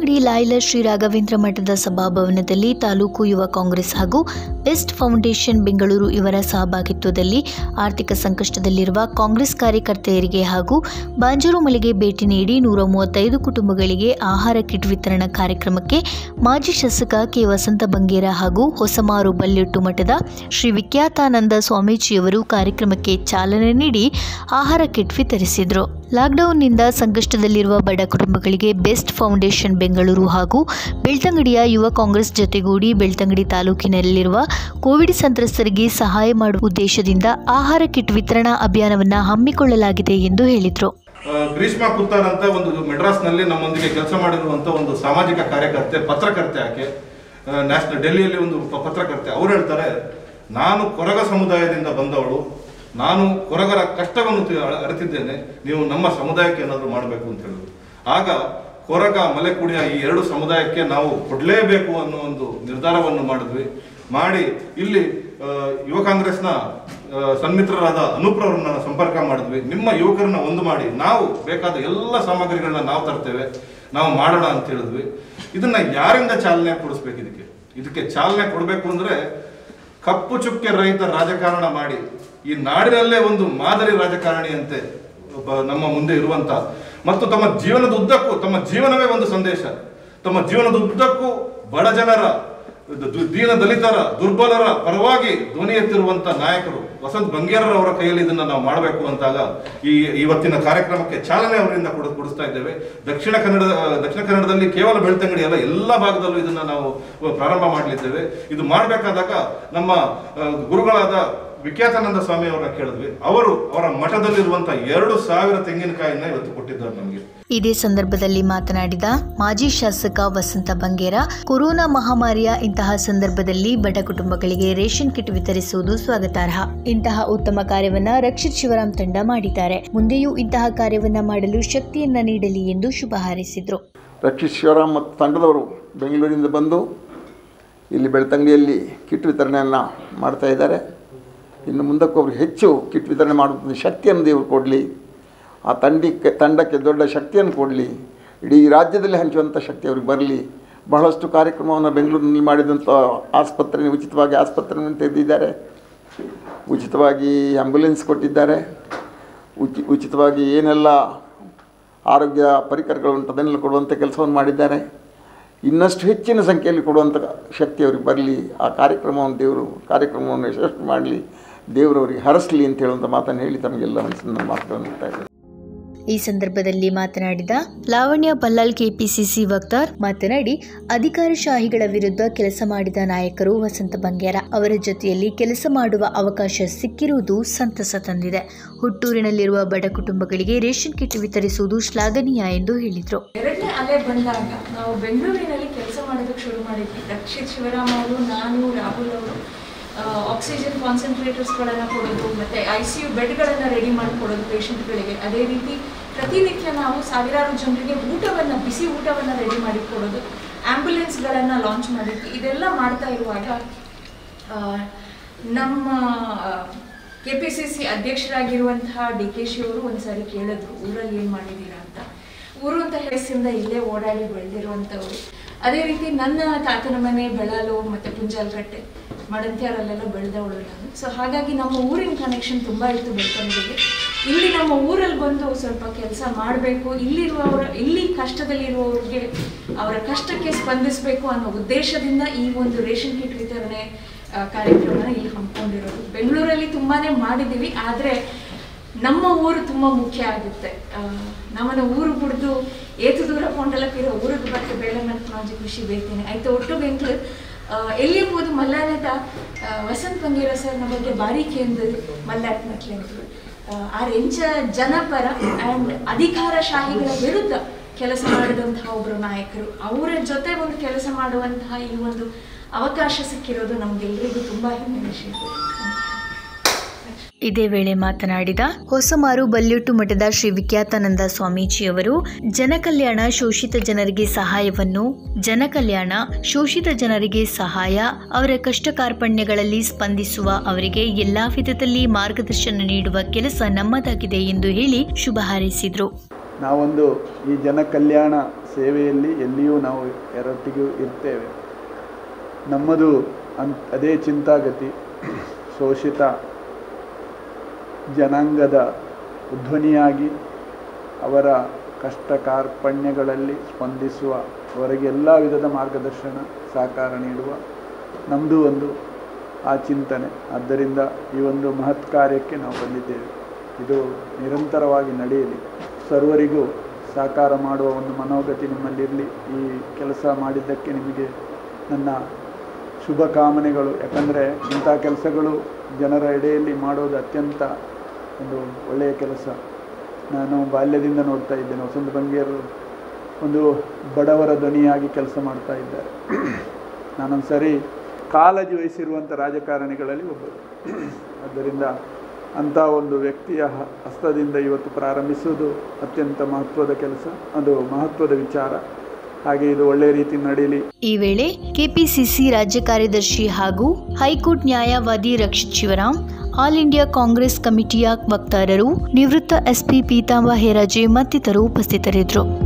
ಬೆಳ್ತಂಗಡಿ ಲಾಯ್ಲ ಶ್ರೀ ರಾಘವೇಂದ್ರ ಮಠದ ಸಭಾಭವನದಲ್ಲಿ ತಾಲೂಕು ಯುವ ಕಾಂಗ್ರೆಸ್ ಹಾಗೂ ಬೆಸ್ಟ್ ಫೌಂಡೇಶನ್ ಬೆಂಗಳೂರು ಇವರ ಸಹಭಾಗಿತ್ವದಲ್ಲಿ ಆರ್ಥಿಕ ಸಂಕಷ್ಟದಲ್ಲಿರುವ ಕಾಂಗ್ರೆಸ್ ಕಾರ್ಯಕರ್ತೆಯರಿಗೆ ಹಾಗೂ ಬಾಂಜರು ಮಲೆಗೆ ಭೇಟಿ ನೀಡಿ ನೂರ ಮೂವತ್ತೈದು ಕುಟುಂಬಗಳಿಗೆ ಆಹಾರ ಕಿಟ್ ವಿತರಣಾ ಕಾರ್ಯಕ್ರಮಕ್ಕೆ ಮಾಜಿ ಶಾಸಕ ಕೆ ವಸಂತ ಬಂಗೇರ ಹಾಗೂ ಹೊಸಮಾರು ಬಲ್ಯೊಟ್ಟು ಮಠದ ಶ್ರೀ ವಿಖ್ಯಾತಾನಂದ ಸ್ವಾಮೀಜಿಯವರು ಕಾರ್ಯಕ್ರಮಕ್ಕೆ ಚಾಲನೆ ನೀಡಿ ಆಹಾರ ಕಿಟ್ ವಿತರಿಸಿದರು ಲಾಕ್ಡೌನ್ನಿಂದ ಸಂಕಷ್ಟದಲ್ಲಿರುವ ಬಡ ಕುಟುಂಬಗಳಿಗೆ ಬೆಸ್ಟ್ ಫೌಂಡೇಶನ್ ಬೆಂಗಳೂರು ಹಾಗೂ ಬೆಳ್ತಂಗಡಿಯ ಯುವ ಕಾಂಗ್ರೆಸ್ ಜೊತೆಗೂಡಿ ಬೆಳ್ತಂಗಡಿ ತಾಲೂಕಿನಲ್ಲಿರುವ ಕೋವಿಡ್ ಸಂತ್ರಸ್ತರಿಗೆ ಸಹಾಯ ಮಾಡುವ ಉದ್ದೇಶದಿಂದ ಆಹಾರ ಕಿಟ್ ವಿತರಣಾ ಅಭಿಯಾನವನ್ನು ಹಮ್ಮಿಕೊಳ್ಳಲಾಗಿದೆ ಎಂದು ಹೇಳಿದರು ಆ, ಗ್ರೀಷ್ಮಾ ಕುತ್ತಾರ್ ಅಂತ ಒಂದು ಮೆಡ್ರಾಸ್ನಲ್ಲಿ ನಮ್ಮೊಂದಿಗೆ ಕೆಲಸ ಮಾಡಿರುವಂತ ಒಂದು ಸಾಮಾಜಿಕ ಕಾರ್ಯಕರ್ತೆ ಪತ್ರಕರ್ತೆ ಆಕೆ ನ್ಯಾಷನಲ್ ಡೆಲ್ಲಿಯಲ್ಲಿ ಒಂದು ಪ- ಪತ್ರಕರ್ತೆ ಅವ್ರು ಹೇಳ್ತಾರೆ ನಾನು ಕೊರಗ ಸಮುದಾಯದಿಂದ ಬಂದವಳು ನಾನು ಕೊರಗರ ಕಷ್ಟವನ್ನು ತಿ- ಅಳ- ಅರಿತಿದ್ದೇನೆ ನೀವು ನಮ್ಮ ಸಮುದಾಯಕ್ಕೆ ಏನಾದರೂ ಮಾಡಬೇಕು ಅಂತ ಹೇಳಿದ್ರು ಆಗ ಕೊರಗ ಮಲೆಕುಡಿಯ ಈ ಎರಡು ಸಮುದಾಯಕ್ಕೆ ನಾವು ಕೊಡಲೇಬೇಕು ಅನ್ನೋ ಒಂದು ನಿರ್ಧಾರವನ್ನು ಮಾಡಿದ್ವಿ ಮಾಡಿ ಇಲ್ಲಿ ಆ, ಯುವ ಕಾಂಗ್ರೆಸ್ನ ಆ, ಸನ್ಮಿತ್ರರಾದ ಅನೂಪ್ರವ್ರನ್ನ ಸಂಪರ್ಕ ಮಾಡಿದ್ವಿ ನಿಮ್ಮ ಯುವಕರನ್ನ ಒಂದು ಮಾಡಿ ನಾವು ಬೇಕಾದ ಎಲ್ಲ ಸಾಮಗ್ರಿಗಳನ್ನ ನಾವು ತರ್ತೇವೆ ನಾವು ಮಾಡೋಣ ಅಂತ ಹೇಳಿದ್ವಿ ಇದನ್ನ ಯಾರಿಂದ ಚಾಲನೆ ಕೊಡಿಸ್ಬೇಕು ಇದಕ್ಕೆ ಇದಕ್ಕೆ ಚಾಲನೆ ಕೊಡಬೇಕು ಅಂದ್ರೆ ಕಪ್ಪು ಚುಕ್ಕೆ ರಹಿತ ರಾಜಕಾರಣ ಮಾಡಿ ಈ ನಾಡಿನಲ್ಲೇ ಒಂದು ಮಾದರಿ ರಾಜಕಾರಣಿಯಂತೆ ಒಬ್ಬ ನಮ್ಮ ಮುಂದೆ ಇರುವಂತ ಮತ್ತು ತಮ್ಮ ಜೀವನದ ಉದ್ದಕ್ಕೂ ತಮ್ಮ ಜೀವನವೇ ಒಂದು ಸಂದೇಶ ತಮ್ಮ ಜೀವನದ ಉದ್ದಕ್ಕೂ ಬಡ ಜನರ ದ- ದು- ದೀನ ದಲಿತರ ದುರ್ಬಲರ ಪರವಾಗಿ ಧ್ವನಿ ಎತ್ತಿರುವಂತ ನಾಯಕರು ವಸಂತ್ ಬಂಗೇರರವರ ಕೈಯಲ್ಲಿ ಇದನ್ನ ನಾವು ಮಾಡಬೇಕು ಅಂತಾಗ ಈ ಇವತ್ತಿನ ಕಾರ್ಯಕ್ರಮಕ್ಕೆ ಚಾಲನೆ ಅವರಿಂದ ಕೊಡ ಕೊಡಿಸ್ತಾ ಇದ್ದೇವೆ ದಕ್ಷಿಣ ಕನ್ನಡ ದಕ್ಷಿಣ ಕನ್ನಡದಲ್ಲಿ ಕೇವಲ ಬೆಳ್ತಂಗಡಿ ಅಲ್ಲ ಎಲ್ಲ ಭಾಗದಲ್ಲೂ ಇದನ್ನ ನಾವು ಪ್ರಾರಂಭ ಮಾಡಲಿದ್ದೇವೆ ಇದು ಮಾಡಬೇಕಾದಾಗ ನಮ್ಮ ಆ, ಗುರುಗಳಾದ ವಿಖ್ಯಾತಾನಂದ ಸ್ವಾಮಿ ಅವರನ್ನ ಕೇಳಿದ್ವಿ ಅವರು ಅವರ ಮಠದಲ್ಲಿರುವಂತ ಎರಡು ಸಾವಿರ ತೆಂಗಿನಕಾಯಿನ ಇವತ್ತು ಕೊಟ್ಟಿದ್ದಾರೆ ನಮಗೆ ಇದೇ ಸಂದರ್ಭದಲ್ಲಿ ಮಾತನಾಡಿದ ಮಾಜಿ ಶಾಸಕ ವಸಂತ ಬಂಗೇರ ಕೊರೋನಾ ಮಹಾಮಾರಿಯ ಇಂತಹ ಸಂದರ್ಭದಲ್ಲಿ ಬಡ ಕುಟುಂಬಗಳಿಗೆ ರೇಷನ್ ಕಿಟ್ ವಿತರಿಸುವುದು ಸ್ವಾಗತಾರ್ಹ ಇಂತಹ ಉತ್ತಮ ಕಾರ್ಯವನ್ನ ರಕ್ಷಿತ್ ಶಿವರಾಮ್ ತಂಡ ಮಾಡಿದ್ದಾರೆ ಮುಂದೆಯೂ ಇಂತಹ ಕಾರ್ಯವನ್ನ ಮಾಡಲು ಶಕ್ತಿಯನ್ನ ನೀಡಲಿ ಎಂದು ಶುಭ ಹಾರೈಸಿದ್ರು ರಕ್ಷಿತ್ ಶಿವರಾಮ್ ಮತ್ತು ತಂಡದವರು ಬೆಂಗಳೂರಿಂದ ಬಂದು ಇಲ್ಲಿ ಬೆಳ್ತಂಗಡಿಯಲ್ಲಿ ಕಿಟ್ ವಿತರಣೆಯನ್ನು ಮಾಡ್ತಾ ಇದ್ದಾರೆ ಇನ್ನು ಮುಂದಕ್ಕೂ ಅವ್ರಿಗೆ ಹೆಚ್ಚು ಕಿಟ್ ವಿತರಣೆ ಮಾಡುವ ಶಕ್ತಿಯನ್ನು ದೇವರು ಕೊಡಲಿ ಆ ತಂಡಕ್ಕೆ ತಂಡಕ್ಕೆ ದೊಡ್ಡ ಶಕ್ತಿಯನ್ನು ಕೊಡಲಿ ಇಡೀ ರಾಜ್ಯದಲ್ಲಿ ಹಂಚುವಂಥ ಶಕ್ತಿ ಅವ್ರಿಗೆ ಬರಲಿ ಬಹಳಷ್ಟು ಕಾರ್ಯಕ್ರಮವನ್ನು ಬೆಂಗಳೂರಿನಲ್ಲಿ ಮಾಡಿದಂಥ ಆಸ್ಪತ್ರೆ ಉಚಿತವಾಗಿ ಆಸ್ಪತ್ರೆಯನ್ನು ತೆಗೆದಿದ್ದಾರೆ ಉಚಿತವಾಗಿ ಆ್ಯಂಬುಲೆನ್ಸ್ ಕೊಟ್ಟಿದ್ದಾರೆ ಉಚಿ ಉಚಿತವಾಗಿ ಏನೆಲ್ಲ ಆರೋಗ್ಯ ಪರಿಕರಗಳು ಉಂಟು ಅದನ್ನೆಲ್ಲ ಕೊಡುವಂಥ ಕೆಲಸವನ್ನು ಮಾಡಿದ್ದಾರೆ ಇನ್ನಷ್ಟು ಹೆಚ್ಚಿನ ಸಂಖ್ಯೆಯಲ್ಲಿ ಕೊಡುವಂಥ ಶಕ್ತಿ ಅವ್ರಿಗೆ ಬರಲಿ ಆ ಕಾರ್ಯಕ್ರಮವನ್ನು ದೇವರು ಕಾರ್ಯಕ್ರಮವನ್ನು ಯಶಸ್ವಿ ಮಾಡಲಿ ದೇವರು ಅವರಿಗೆ ಹರಸಲಿ ಅಂತ ಹೇಳುವಂಥ ಮಾತನ್ನು ಹೇಳಿ ತಮಗೆಲ್ಲ ನನ್ನ ಮಾತುಗಳನ್ನು ಹೇಳ್ತಾ ಇದ್ದೇನೆ ಈ ಸಂದರ್ಭದಲ್ಲಿ ಮಾತನಾಡಿದ ಲಾವಣ್ಯ ಬಲ್ಲಾಲ್ ಕೆಪಿಸಿಸಿ ವಕ್ತಾರ್ ಮಾತನಾಡಿ ಅಧಿಕಾರಶಾಹಿಗಳ ವಿರುದ್ಧ ಕೆಲಸ ಮಾಡಿದ ನಾಯಕರು ವಸಂತ ಬಂಗೇರ ಅವರ ಜೊತೆಯಲ್ಲಿ ಕೆಲಸ ಮಾಡುವ ಅವಕಾಶ ಸಿಕ್ಕಿರುವುದು ಸಂತಸ ತಂದಿದೆ ಹುಟ್ಟೂರಿನಲ್ಲಿರುವ ಬಡ ಕುಟುಂಬಗಳಿಗೆ ರೇಷನ್ ಕಿಟ್ ವಿತರಿಸುವುದು ಶ್ಲಾಘನೀಯ ಎಂದು ಹೇಳಿದರು ಎರಡನೇ ಅಲೆ ಬಂದಾಗ ನಾವು ಬೆಂಗಳೂರಿನಲ್ಲಿ ಕೆಲಸ ಮಾಡೋದಕ್ಕೆ ಶುರು ಮಾಡಿದ್ವಿ ರಕ್ಷಿತ್ ಶಿವರಾಮ್ ಅವರು ನಾನು ರಾಹುಲ್ ಅವರು ಆಕ್ಸಿಜನ್ ಕಾನ್ಸಂಟ್ರೇಟರ್ಸ್ಗಳನ್ನು ಕೊಡೋದು ಮತ್ತು ಐ ಸಿ ಯು ಬೆಡ್ಗಳನ್ನು ರೆಡಿ ಮಾಡಿಕೊಡೋದು ಪೇಷಂಟ್ಗಳಿಗೆ ಅದೇ ರೀತಿ ಪ್ರತಿನಿತ್ಯ ನಾವು ಸಾವಿರಾರು ಜನರಿಗೆ ಊಟವನ್ನು ಬಿಸಿ ಊಟವನ್ನು ರೆಡಿ ಮಾಡಿ ಕೊಡೋದು ಆ್ಯಂಬುಲೆನ್ಸ್ಗಳನ್ನು ಲಾಂಚ್ ಮಾಡಿದ್ವಿ ಇದೆಲ್ಲ ಮಾಡ್ತಾ ಇರುವಾಗ ಆ, ನಮ್ಮ ಕೆ ಪಿ ಸಿ ಸಿ ಅಧ್ಯಕ್ಷರಾಗಿರುವಂತಹ ಡಿ ಕೆ ಶಿ ಅವರು ಒಂದ್ಸಾರಿ ಕೇಳಿದ್ರು ಊರಲ್ಲಿ ಏನು ಮಾಡಿದ್ದೀರಾ ಅಂತ ಊರು ಅಂತ ವಯಸ್ಸಿಂದ ಇಲ್ಲೇ ಓಡಾಡಿ ಬೆಳೆದಿರುವಂಥವ್ರು ಅದೇ ರೀತಿ ನನ್ನ ತಾತನ ಮನೆ ಬೆಳಾಲು ಮತ್ತು ಪುಂಜಾಲ್ಕಟ್ಟೆ ಮಡಂತ್ಯಾರಲ್ಲೆಲ್ಲ ಬೆಳೆದವಳು ನಾನು ಸೊ ಹಾಗಾಗಿ ನಮ್ಮ ಊರಿನ ಕನೆಕ್ಷನ್ ತುಂಬ ಇತ್ತು ಬೆಳ್ತಂಗಡಿಗೆ ಇಲ್ಲಿ ನಮ್ಮ ಊರಲ್ಲಿ ಬಂದು ಸ್ವಲ್ಪ ಕೆಲಸ ಮಾಡಬೇಕು ಇಲ್ಲಿರುವವರ ಇಲ್ಲಿ ಕಷ್ಟದಲ್ಲಿರುವವ್ರಿಗೆ ಅವರ ಕಷ್ಟಕ್ಕೆ ಸ್ಪಂದಿಸಬೇಕು ಅನ್ನೋ ಉದ್ದೇಶದಿಂದ ಈ ಒಂದು ರೇಷನ್ ಕಿಟ್ ವಿತರಣೆ ಆ, ಕಾರ್ಯಕ್ರಮನ ಇಲ್ಲಿ ಹಮ್ಮಿಕೊಂಡಿರೋದು ಬೆಂಗಳೂರಲ್ಲಿ ತುಂಬಾನೇ ಮಾಡಿದ್ದೀವಿ ಆದರೆ ನಮ್ಮ ಊರು ತುಂಬ ಮುಖ್ಯ ಆಗುತ್ತೆ ಆ, ನಮ್ಮನ್ನ ಊರು ಬಿಡ್ದು ಏತು ದೂರ ಕೊಂಡಲಕ್ಕಿರೋ ಊರಿಗೆ ಬರ್ತದೆ ಬೇಳೆ ಮನಕ್ಕೆ ಮಾಜಿ ಖುಷಿ ಬೇಯ್ತೇನೆ ಆಯ್ತು ಒಟ್ಟು ಬೆಂಗ್ಳೂರು ಎಲ್ಲಿರ್ಬೋದು ಮಲ್ಲಾನದ ಆ, ವಸಂತ್ ಬಂಗೇರ ಸರ್ನ ಬಗ್ಗೆ ಬಾರಿಕೆ ಎಂದು ಮಲ್ಲಾಟ್ ಮಕ್ಳೆಂದ್ರು ಆ ರೆಂಚ ಜನಪರ ಆ್ಯಂಡ್ ಅಧಿಕಾರಶಾಹಿಗಳ ವಿರುದ್ಧ ಕೆಲಸ ಮಾಡಿದಂತಹ ಒಬ್ಬರು ನಾಯಕರು ಅವರ ಜೊತೆ ಒಂದು ಕೆಲಸ ಮಾಡುವಂತಹ ಈ ಒಂದು ಅವಕಾಶ ಸಿಕ್ಕಿರೋದು ನಮ್ಗೆಲ್ರಿಗೂ ತುಂಬಾ ಹೆಮ್ಮೆ ವಿಷಯ ಇದೇ ವೇಳೆ ಮಾತನಾಡಿದ ಹೊಸಮಾರು ಬಲ್ಯೊಟ್ಟು ಮಠದ ಶ್ರೀ ವಿಖ್ಯಾತಾನಂದ ಸ್ವಾಮೀಜಿಯವರು ಜನಕಲ್ಯಾಣ ಶೋಷಿತ ಜನರಿಗೆ ಸಹಾಯವನ್ನು ಜನಕಲ್ಯಾಣ ಶೋಷಿತ ಜನರಿಗೆ ಸಹಾಯ ಅವರ ಕಷ್ಟ ಕಾರ್ಪಣ್ಯಗಳಲ್ಲಿ ಸ್ಪಂದಿಸುವ ಅವರಿಗೆ ಎಲ್ಲಾ ವಿಧದಲ್ಲಿ ಮಾರ್ಗದರ್ಶನ ನೀಡುವ ಕೆಲಸ ನಮ್ಮದಾಗಿದೆ ಎಂದು ಹೇಳಿ ಶುಭ ಹಾರೈಸಿದರು ನಾವೊಂದು ಈ ಜನ ಕಲ್ಯಾಣ ಸೇವೆಯಲ್ಲಿ ಎಲ್ಲಿಯೂ ನಾವು ಎರೊಟ್ಟಿಗೂ ಇರ್ತೇವೆ ನಮ್ಮದು ಅನ್ ಅದೇ ಚಿಂತಾಗತಿ ಶೋಷಿತ ಜನಾಂಗದ ಧ್ವನಿಯಾಗಿ ಅವರ ಕಷ್ಟ ಕಾರ್ಪಣ್ಯಗಳಲ್ಲಿ ಸ್ಪಂದಿಸುವ ಅವರಿಗೆ ಎಲ್ಲ ವಿಧದ ಮಾರ್ಗದರ್ಶನ ಸಹಕಾರ ನೀಡುವ ನಮ್ಮದು ಒಂದು ಆ ಚಿಂತನೆ ಆದ್ದರಿಂದ ಈ ಒಂದು ಮಹತ್ ಕಾರ್ಯಕ್ಕೆ ನಾವು ಬಂದಿದ್ದೇವೆ ಇದು ನಿರಂತರವಾಗಿ ನಡೆಯಲಿ ಸರ್ವರಿಗೂ ಸಹಕಾರ ಮಾಡುವ ಒಂದು ಮನೋಗತಿ ನಿಮ್ಮಲ್ಲಿರಲಿ ಈ ಕೆಲಸ ಮಾಡಿದ್ದಕ್ಕೆ ನಿಮಗೆ ನನ್ನ ಶುಭ ಕಾಮನೆಗಳು ಯಾಕಂದರೆ ಇಂಥ ಕೆಲಸಗಳು ಜನರ ಎಡೆಯಲ್ಲಿ ಮಾಡೋದು ಅತ್ಯಂತ ಒಂದು ಒಳ್ಳೆಯ ಕೆಲಸ ನಾನು ಬಾಲ್ಯದಿಂದ ನೋಡ್ತಾ ಇದ್ದೇನೆ ವಸಂತ ಬಂಗೇರು ಒಂದು ಬಡವರ ಧ್ವನಿಯಾಗಿ ಕೆಲಸ ಮಾಡ್ತಾ ಇದ್ದಾರೆ ನಾನೊಂದು ಸರಿ ಕಾಳಜಿ ವಹಿಸಿರುವಂಥ ರಾಜಕಾರಣಿಗಳಲ್ಲಿ ಒಬ್ಬರು ಆದ್ದರಿಂದ ಅಂಥ ಒಂದು ವ್ಯಕ್ತಿಯ ಹ- ಹಸ್ತದಿಂದ ಇವತ್ತು ಪ್ರಾರಂಭಿಸುವುದು ಅತ್ಯಂತ ಮಹತ್ವದ ಕೆಲಸ ಅದು ಮಹತ್ವದ ವಿಚಾರ ಹಾಗೆ ಇದು ಒಳ್ಳೆಯ ರೀತಿ ನಡೆಯಲಿ ಈ ವೇಳೆ ಕೆಪಿಸಿಸಿ ರಾಜ್ಯ ಕಾರ್ಯದರ್ಶಿ ಹಾಗೂ ಹೈಕೋರ್ಟ್ ನ್ಯಾಯವಾದಿ Rakshith Shivaram All India Congress ಕಮಿಟಿಯ ವಕ್ತಾರರು ನಿವೃತ್ತ ಎಸ್ಪಿ ಪೀತಾಂಬ ಹೇರಾಜೆ ಮತ್ತಿತರರು ಉಪಸ್ಥಿತರಿದ್ದರು